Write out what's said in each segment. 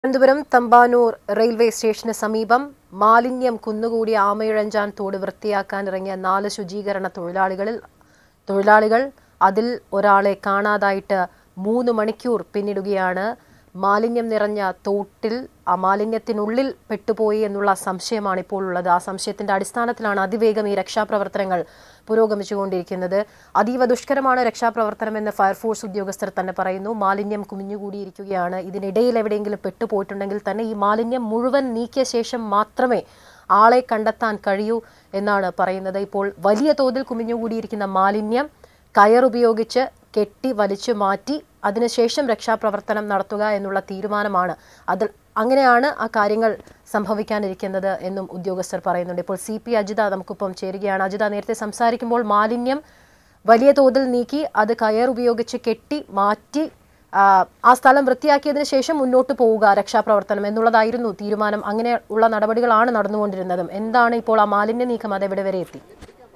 Thiruvananthapuram Thampanoor railway സ്റ്റേഷന് സമീപം മാലിന്യം കുന്നുകൂടി ആമയിഴഞ്ചാൻ തോട് വൃത്തിയാക്കാനിറങ്ങിയ നാല് ശുചീകരണ തൊഴിലാളികളിൽ തൊഴിലാളികൾ അതിൽ ഒരാളെ കാണാതായിട്ട് മൂന്ന് മണിക്കൂർ പിന്നിടുകയാണ് മാലിന്യം നിറഞ്ഞ തോട്ടിൽ ആ മാലിന്യത്തിനുള്ളിൽ പെട്ടുപോയി എന്നുള്ള സംശയമാണ് ഇപ്പോൾ ഉള്ളത് ആ സംശയത്തിന്റെ അടിസ്ഥാനത്തിലാണ് അതിവേഗം ഈ രക്ഷാപ്രവർത്തനങ്ങൾ പുരോഗമിച്ചുകൊണ്ടിരിക്കുന്നത് അതീവ ദുഷ്കരമാണ് രക്ഷാപ്രവർത്തനമെന്ന് ഫയർഫോഴ്സ് ഉദ്യോഗസ്ഥർ തന്നെ പറയുന്നു മാലിന്യം കുമിഞ്ഞുകൂടിയിരിക്കുകയാണ് ഇതിനിടയിൽ എവിടെയെങ്കിലും പെട്ടുപോയിട്ടുണ്ടെങ്കിൽ തന്നെ ഈ മാലിന്യം മുഴുവൻ നീക്കിയ ശേഷം മാത്രമേ ആളെ കണ്ടെത്താൻ കഴിയൂ എന്നാണ് പറയുന്നത് ഇപ്പോൾ വലിയ തോതിൽ കുമിഞ്ഞുകൂടിയിരിക്കുന്ന മാലിന്യം കയറുപയോഗിച്ച് കെട്ടി വലിച്ചു മാറ്റി അതിനുശേഷം രക്ഷാപ്രവർത്തനം നടത്തുക എന്നുള്ള തീരുമാനമാണ് അതിൽ അങ്ങനെയാണ് ആ കാര്യങ്ങൾ സംഭവിക്കാനിരിക്കുന്നത് എന്നും ഉദ്യോഗസ്ഥർ പറയുന്നുണ്ട് ഇപ്പോൾ സി പി അജിത നമുക്കൊപ്പം ചേരുകയാണ് അജിത നേരത്തെ സംസാരിക്കുമ്പോൾ മാലിന്യം വലിയ തോതിൽ നീക്കി അത് കയർ ഉപയോഗിച്ച് കെട്ടി മാറ്റി ആ, ആ സ്ഥലം വൃത്തിയാക്കിയതിനു ശേഷം മുന്നോട്ട് പോവുക രക്ഷാപ്രവർത്തനം എന്നുള്ളതായിരുന്നു തീരുമാനം അങ്ങനെ ഉള്ള നടപടികളാണ് നടന്നുകൊണ്ടിരുന്നതും എന്താണ് ഇപ്പോൾ ആ മാലിന്യ നീക്കം അത് എവിടെ വരെ എത്തി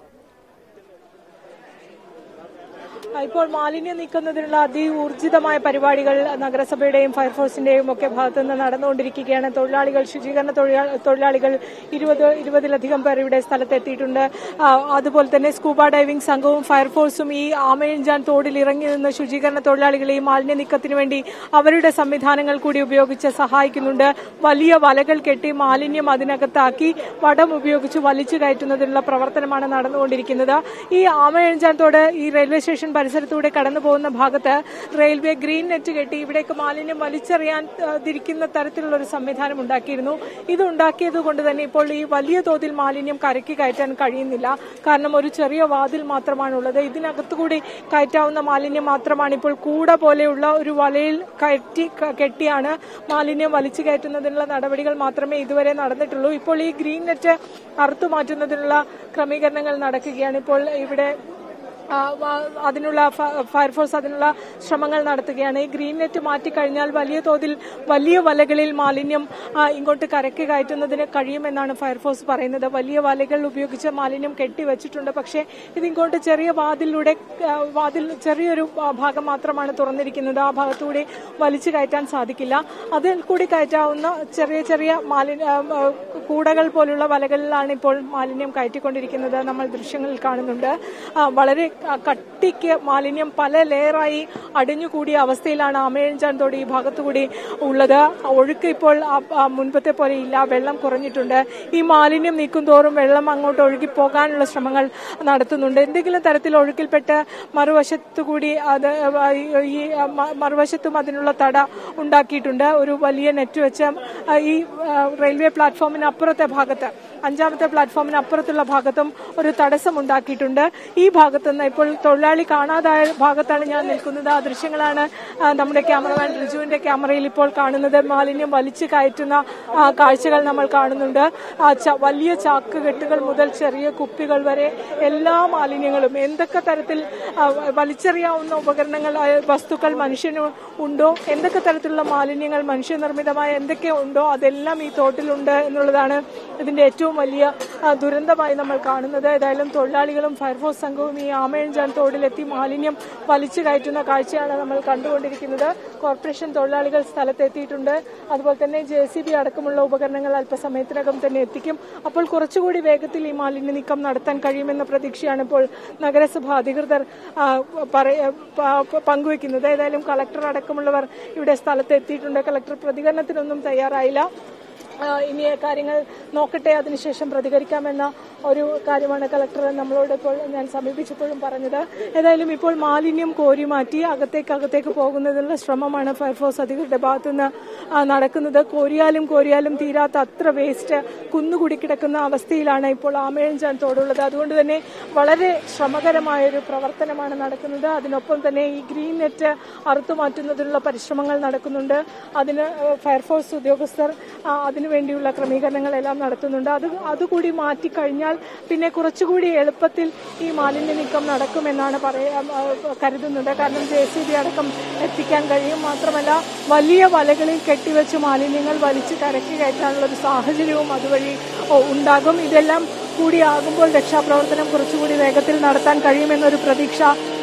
ഇപ്പോൾ മാലിന്യം നീക്കുന്നതിനുള്ള അതിഊർജിതമായ പരിപാടികൾ നഗരസഭയുടെയും ഫയർഫോഴ്സിന്റെയും ഒക്കെ ഭാഗത്തു നിന്ന് നടന്നുകൊണ്ടിരിക്കുകയാണ് തൊഴിലാളികൾ ശുചീകരണ തൊഴിലാ- തൊഴിലാളികൾ ഇരുപത് ഇരുപതിലധികം പേർ ഇവിടെ സ്ഥലത്തെത്തിയിട്ടുണ്ട് ആ, അതുപോലെ തന്നെ സ്കൂബ ഡൈവിംഗ് സംഘവും ഫയർഫോഴ്സും ഈ ആമയിഞ്ചാൻ തോടിൽ ഇറങ്ങി നിന്ന് ശുചീകരണ തൊഴിലാളികളെ ഈ മാലിന്യ നീക്കത്തിന് വേണ്ടി അവരുടെ സംവിധാനങ്ങൾ കൂടി ഉപയോഗിച്ച് സഹായിക്കുന്നുണ്ട് വലിയ വലകൾ കെട്ടി മാലിന്യം അതിനകത്താക്കി വടം ഉപയോഗിച്ച് വലിച്ചു കയറ്റുന്നതിനുള്ള പ്രവർത്തനമാണ് നടന്നുകൊണ്ടിരിക്കുന്നത് ഈ ആമയിഴഞ്ചാൻ തോട് ഈ റെയിൽവേ സ്റ്റേഷൻ പരിസരത്തൂടെ കടന്നു പോകുന്ന ഭാഗത്ത് റെയിൽവേ ഗ്രീൻ നെറ്റ് കെട്ടി ഇവിടേക്ക് മാലിന്യം വലിച്ചെറിയാൻ ആ, തിരിക്കുന്ന തരത്തിലുള്ള ഒരു സംവിധാനം ഉണ്ടാക്കിയിരുന്നു ഇത് ഉണ്ടാക്കിയത് കൊണ്ട് തന്നെ ഇപ്പോൾ ഈ വലിയ തോതിൽ മാലിന്യം കരയ്ക്ക് കയറ്റാൻ കഴിയുന്നില്ല കാരണം ഒരു ചെറിയ വാതിൽ മാത്രമാണുള്ളത് ഇതിനകത്തുകൂടി കയറ്റാവുന്ന മാലിന്യം മാത്രമാണ് ഇപ്പോൾ കൂട പോലെയുള്ള ഒരു വലയിൽ കയറ്റി ക- കെട്ടിയാണ് മാലിന്യം വലിച്ചു കയറ്റുന്നതിനുള്ള നടപടികൾ മാത്രമേ ഇതുവരെ നടന്നിട്ടുള്ളൂ ഇപ്പോൾ ഈ ഗ്രീൻ നെറ്റ് അറുത്തു മാറ്റുന്നതിനുള്ള ക്രമീകരണങ്ങൾ നടക്കുകയാണ് ഇപ്പോൾ ഇവിടെ ആ, വ- അതിനുള്ള ഫ- ഫയർഫോഴ്സ് അതിനുള്ള ശ്രമങ്ങൾ നടത്തുകയാണ് ഈ ഗ്രീൻ നെറ്റ് മാറ്റിക്കഴിഞ്ഞാൽ വലിയ തോതിൽ വലിയ വലകളിൽ മാലിന്യം ആ, ഇങ്ങോട്ട് കരയ്ക്ക് കയറ്റുന്നതിന് കഴിയുമെന്നാണ് ഫയർഫോഴ്സ് പറയുന്നത് വലിയ വലകൾ ഉപയോഗിച്ച് മാലിന്യം കെട്ടിവച്ചിട്ടുണ്ട് പക്ഷേ ഇതിങ്ങോട്ട് ചെറിയ വാതിലൂടെ ആ, വാതിൽ ചെറിയൊരു ആ, ഭാഗം മാത്രമാണ് തുറന്നിരിക്കുന്നത് ആ ഭാഗത്തൂടെ വലിച്ചു കയറ്റാൻ സാധിക്കില്ല അതിൽ കൂടി കയറ്റാവുന്ന ചെറിയ ചെറിയ മാലിന്യ ആ, ആ, കൂടകൾ പോലുള്ള വലകളിലാണ് ഇപ്പോൾ മാലിന്യം കയറ്റിക്കൊണ്ടിരിക്കുന്നത് നമ്മൾ ദൃശ്യങ്ങളിൽ കാണുന്നുണ്ട് ആ, വളരെ ക- കട്ടിക്ക് മാലിന്യം പല ലെയറായി അടിഞ്ഞുകൂടിയ അവസ്ഥയിലാണ് ആമയഞ്ചാൻ തോട് ഈ ഭാഗത്തുകൂടി ഉള്ളത് ഒഴുക്ക് ഇപ്പോൾ ആ- ആ മുൻപത്തെ പോലെ ഇല്ല വെള്ളം കുറഞ്ഞിട്ടുണ്ട് ഈ മാലിന്യം നീക്കും തോറും വെള്ളം അങ്ങോട്ട് ഒഴുകി പോകാനുള്ള ശ്രമങ്ങൾ നടത്തുന്നുണ്ട് എന്തെങ്കിലും തരത്തിൽ ഒഴുക്കിൽപ്പെട്ട് മറുവശത്തു കൂടി അത് ഈ- ഈ മ- മറുവശത്തും അതിനുള്ള തട ഉണ്ടാക്കിയിട്ടുണ്ട് ഒരു വലിയ നെറ്റ് വെച്ച് ആ, ഈ ആ, റെയിൽവേ പ്ലാറ്റ്ഫോമിന് അപ്പുറത്തെ ഭാഗത്ത് അഞ്ചാമത്തെ പ്ലാറ്റ്ഫോമിന് അപ്പുറത്തുള്ള ഭാഗത്തും ഒരു തടസ്സം ഉണ്ടാക്കിയിട്ടുണ്ട് ഈ ഭാഗത്ത് നിന്ന് ഇപ്പോൾ തൊഴിലാളി കാണാതായ ഭാഗത്താണ് ഞാൻ നിൽക്കുന്നത് ആ ദൃശ്യങ്ങളാണ് ആ, നമ്മുടെ ക്യാമറമാൻ റിജുവിന്റെ ക്യാമറയിൽ ഇപ്പോൾ കാണുന്നത് മാലിന്യം വലിച്ചു കയറ്റുന്ന ആ, കാഴ്ചകൾ നമ്മൾ കാണുന്നുണ്ട് ആ, ച- വലിയ ചാക്ക് കെട്ടുകൾ മുതൽ ചെറിയ കുപ്പികൾ വരെ എല്ലാ മാലിന്യങ്ങളും എന്തൊക്കെ തരത്തിൽ ആ, വലിച്ചെറിയാവുന്ന ഉപകരണങ്ങൾ ആ, വസ്തുക്കൾ മനുഷ്യന് ഉണ്ടോ എന്തൊക്കെ തരത്തിലുള്ള മാലിന്യങ്ങൾ മനുഷ്യനിർമ്മിതമായ എന്തൊക്കെ ഉണ്ടോ അതെല്ലാം ഈ തോട്ടിലുണ്ട് എന്നുള്ളതാണ് ഇതിന്റെ ഏറ്റവും വലിയ ആ, ദുരന്തമായി നമ്മൾ കാണുന്നത് ഏതായാലും തൊഴിലാളികളും ഫയർഫോഴ്സ് സംഘവും ഈ ആമയഞ്ചാൻ തോടിലെത്തി മാലിന്യം വലിച്ചു കയറ്റുന്ന കാഴ്ചയാണ് നമ്മൾ കണ്ടുകൊണ്ടിരിക്കുന്നത് കോർപ്പറേഷൻ തൊഴിലാളികൾ സ്ഥലത്തെത്തിയിട്ടുണ്ട് അതുപോലെ തന്നെ ജെ സി ബി അടക്കമുള്ള ഉപകരണങ്ങൾ അല്പസമയത്തിനകം തന്നെ എത്തിക്കും അപ്പോൾ കുറച്ചുകൂടി വേഗത്തിൽ ഈ മാലിന്യ നീക്കം നടത്താൻ കഴിയുമെന്ന പ്രതീക്ഷയാണ് ഇപ്പോൾ നഗരസഭ അധികൃതർ ആ, പറയ- പ- പ- പങ്കുവെക്കുന്നത് ഏതായാലും കളക്ടർ അടക്കമുള്ളവർ ഇവിടെ സ്ഥലത്ത് എത്തിയിട്ടുണ്ട് കളക്ടർ പ്രതികരണത്തിനൊന്നും തയ്യാറായില്ല ആ, ഇനി കാര്യങ്ങൾ നോക്കട്ടെ അതിനുശേഷം പ്രതികരിക്കാമെന്ന ഒരു കാര്യമാണ് കളക്ടർ നമ്മളോട് ഇപ്പോൾ ഞാൻ സമീപിച്ചപ്പോഴും പറഞ്ഞത് ഏതായാലും ഇപ്പോൾ മാലിന്യം കോരി മാറ്റി അകത്തേക്ക് അകത്തേക്ക് പോകുന്നതിനുള്ള ശ്രമമാണ് ഫയർഫോഴ്സ് അധികൃതരുടെ ഭാഗത്തുനിന്ന് ആ, നടക്കുന്നത് കോരിയാലും കോരിയാലും തീരാത്ത അത്ര വേസ്റ്റ് കുന്നുകൂടി കിടക്കുന്ന അവസ്ഥയിലാണ് ഇപ്പോൾ ആമയഞ്ചാൻ തോടുള്ളത് അതുകൊണ്ട് തന്നെ വളരെ ശ്രമകരമായ ഒരു പ്രവർത്തനമാണ് നടക്കുന്നത് അതിനൊപ്പം തന്നെ ഈ ഗ്രീൻ നെറ്റ് അറുത്തു മാറ്റുന്നതിനുള്ള പരിശ്രമങ്ങൾ നടക്കുന്നുണ്ട് അതിന് ഏഹ്, ഫയർഫോഴ്സ് ഉദ്യോഗസ്ഥർ ആ, അതിനുവേണ്ടിയുള്ള ക്രമീകരണങ്ങളെല്ലാം നടത്തുന്നുണ്ട് അത് അതുകൂടി മാറ്റിക്കഴിഞ്ഞാൽ പിന്നെ കുറച്ചുകൂടി എളുപ്പത്തിൽ ഈ മാലിന്യ നീക്കം നടക്കുമെന്നാണ് പറയാ ആ, കരുതുന്നത് കാരണം ജെ സി ബി അടക്കം എത്തിക്കാൻ കഴിയും മാത്രമല്ല വലിയ വലകളിൽ കെട്ടിവെച്ച് മാലിന്യങ്ങൾ വലിച്ച് കരക്കി കയറ്റാനുള്ള ഒരു സാഹചര്യവും അതുവഴി ഓ, ഉണ്ടാകും ഇതെല്ലാം കൂടിയാകുമ്പോൾ രക്ഷാപ്രവർത്തനം കുറച്ചുകൂടി വേഗത്തിൽ നടത്താൻ കഴിയുമെന്നൊരു പ്രതീക്ഷ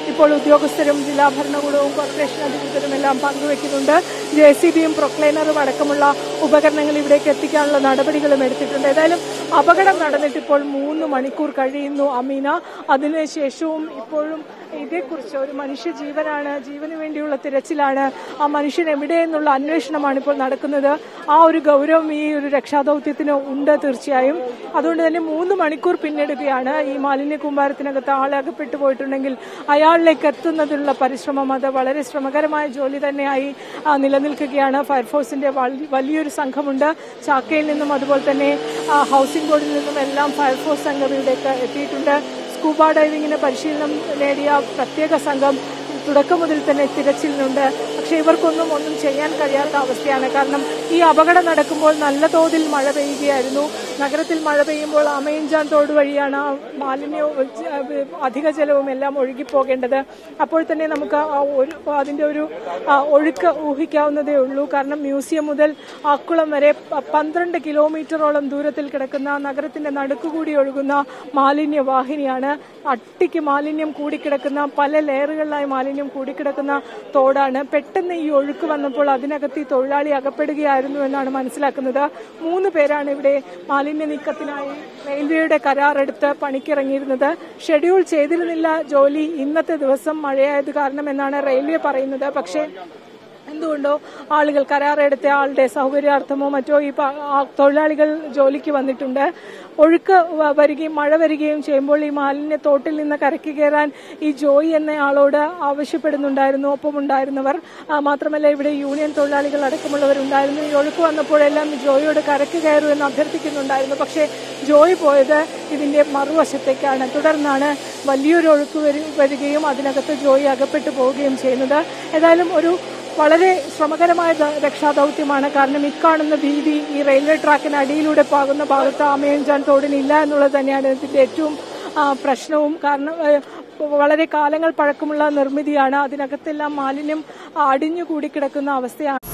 ഇപ്പോൾ ഉദ്യോഗസ്ഥരും ജില്ലാ ഭരണകൂടവും കോർപ്പറേഷൻ അധികൃതരും എല്ലാം പങ്കുവെക്കുന്നുണ്ട് ജെ സി ബിയും പ്രൊക്ലൈനറും അടക്കമുള്ള ഉപകരണങ്ങൾ ഇവിടേക്ക് എത്തിക്കാനുള്ള നടപടികളും എടുത്തിട്ടുണ്ട് ഏതായാലും അപകടം നടന്നിട്ട് ഇപ്പോൾ മൂന്ന് മണിക്കൂർ കഴിയുന്നു അമീന അതിനുശേഷവും ഇപ്പോഴും ഇതേക്കുറിച്ച് ഒരു മനുഷ്യ ജീവനാണ് ജീവന് വേണ്ടിയുള്ള തിരച്ചിലാണ് ആ മനുഷ്യൻ എവിടെയെന്നുള്ള അന്വേഷണമാണ് ഇപ്പോൾ നടക്കുന്നത് ആ ഒരു ഗൗരവം ഈ ഒരു രക്ഷാദൌത്യത്തിന് ഉണ്ട് തീർച്ചയായും അതുകൊണ്ട് തന്നെ മൂന്ന് മണിക്കൂർ പിന്നിടുകയാണ് ഈ മാലിന്യ കൂമ്പാരത്തിനകത്ത് ആളെ അകപ്പെട്ടു പോയിട്ടുണ്ടെങ്കിൽ അയാളിലേക്ക് എത്തുന്നതിനുള്ള പരിശ്രമം അത് വളരെ ശ്രമകരമായ ജോലി തന്നെയായി ആ, നിലനിൽക്കുകയാണ് ഫയർഫോഴ്സിന്റെ വലി- വലിയൊരു സംഘമുണ്ട് ചാക്കയിൽ നിന്നും അതുപോലെ തന്നെ ആ, ഹൗസിംഗ് ബോർഡിൽ നിന്നും എല്ലാം ഫയർഫോഴ്സ് സംഘം ഇവിടേക്ക് എത്തിയിട്ടുണ്ട് സ്കൂബ ഡൈവിങ്ങിന് പരിശീലനം നേടിയ പ്രത്യേക സംഘം തുടക്കം മുതൽ തന്നെ തിരച്ചിലിനുണ്ട് പക്ഷെ ഇവർക്കൊന്നും ഒന്നും ചെയ്യാൻ കഴിയാത്ത അവസ്ഥയാണ് കാരണം ഈ അപകടം നടക്കുമ്പോൾ നല്ല തോതിൽ മഴ പെയ്യുകയായിരുന്നു നഗരത്തിൽ മഴ പെയ്യുമ്പോൾ അമയഞ്ചാൻ തോട് വഴിയാണ് ആ മാലിന്യവും ഏഹ്, അധിക ജലവും എല്ലാം ഒഴുകിപ്പോകേണ്ടത് അപ്പോൾ തന്നെ നമുക്ക് ആ ഒരു അതിന്റെ ഒരു ആ, ഒഴുക്ക് ഊഹിക്കാവുന്നതേ ഉള്ളൂ കാരണം മ്യൂസിയം മുതൽ ആക്കുളം വരെ പ- പന്ത്രണ്ട് കിലോമീറ്ററോളം ദൂരത്തിൽ കിടക്കുന്ന നഗരത്തിന്റെ നടുക്കുകൂടി ഒഴുകുന്ന മാലിന്യ വാഹിനിയാണ് അട്ടിക്ക് മാലിന്യം കൂടിക്കിടക്കുന്ന പല ലെയറുകളിലായി മാലിന്യം കൂടിക്കിടക്കുന്ന തോടാണ് പെട്ടെന്ന് ഈ ഒഴുക്ക് വന്നപ്പോൾ അതിനകത്ത് ഈ തൊഴിലാളി അകപ്പെടുകയായിരുന്നു എന്നാണ് മനസ്സിലാക്കുന്നത് മൂന്ന് പേരാണ് ഇവിടെ മാലിന്യ നീക്കത്തിനായി റെയിൽവേയുടെ കരാറെടുത്ത് പണിക്കിറങ്ങിയിരുന്നത് ഷെഡ്യൂൾ ചെയ്തിരുന്നില്ല ജോലി ഇന്നത്തെ ദിവസം മഴയായത് കാരണം എന്നാണ് റെയിൽവേ പറയുന്നത് പക്ഷേ എന്തുകൊണ്ടോ ആളുകൾ കരാറെടുത്ത ആളുടെ സൗകര്യാർത്ഥമോ മറ്റോ ഈ പ- ആ തൊഴിലാളികൾ ജോലിക്ക് വന്നിട്ടുണ്ട് ഒഴുക്ക് വ- വരികയും മഴ വരികയും ചെയ്യുമ്പോൾ ഈ മാലിന്യ തോട്ടിൽ നിന്ന് കരയ്ക്ക് കയറാൻ ഈ ജോയി എന്ന ആളോട് ആവശ്യപ്പെടുന്നുണ്ടായിരുന്നു ഒപ്പമുണ്ടായിരുന്നവർ ആ, മാത്രമല്ല ഇവിടെ യൂണിയൻ തൊഴിലാളികൾ അടക്കമുള്ളവരുണ്ടായിരുന്നു ഈ ഒഴുക്ക് വന്നപ്പോഴെല്ലാം ഈ ജോയിയോട് കരയ്ക്ക് കയറൂ എന്ന് അഭ്യർത്ഥിക്കുന്നുണ്ടായിരുന്നു പക്ഷേ ജോയി പോയത് ഇതിന്റെ മറുവശത്തേക്കാണ് തുടർന്നാണ് വലിയൊരു ഒഴുക്ക് വരി- വരികയും അതിനകത്ത് ജോയി അകപ്പെട്ടു പോവുകയും ചെയ്യുന്നത് ഏതായാലും ഒരു വളരെ ശ്രമകരമായ ദ- രക്ഷാദൌത്യമാണ് കാരണം ഇക്കാണുന്ന വീതി ഈ റെയിൽവേ ട്രാക്കിന് അടിയിലൂടെ പോകുന്ന ഭാഗത്ത് ആമയഞ്ചാൻ തോടിനില്ല എന്നുള്ളത് തന്നെയാണ് ഇതിന്റെ ഏറ്റവും ആ, പ്രശ്നവും കാരണം ഏ, വളരെ കാലങ്ങൾ പഴക്കമുള്ള നിർമ്മിതിയാണ് അതിനകത്തെല്ലാം മാലിന്യം അടിഞ്ഞുകൂടി കിടക്കുന്ന അവസ്ഥയാണ്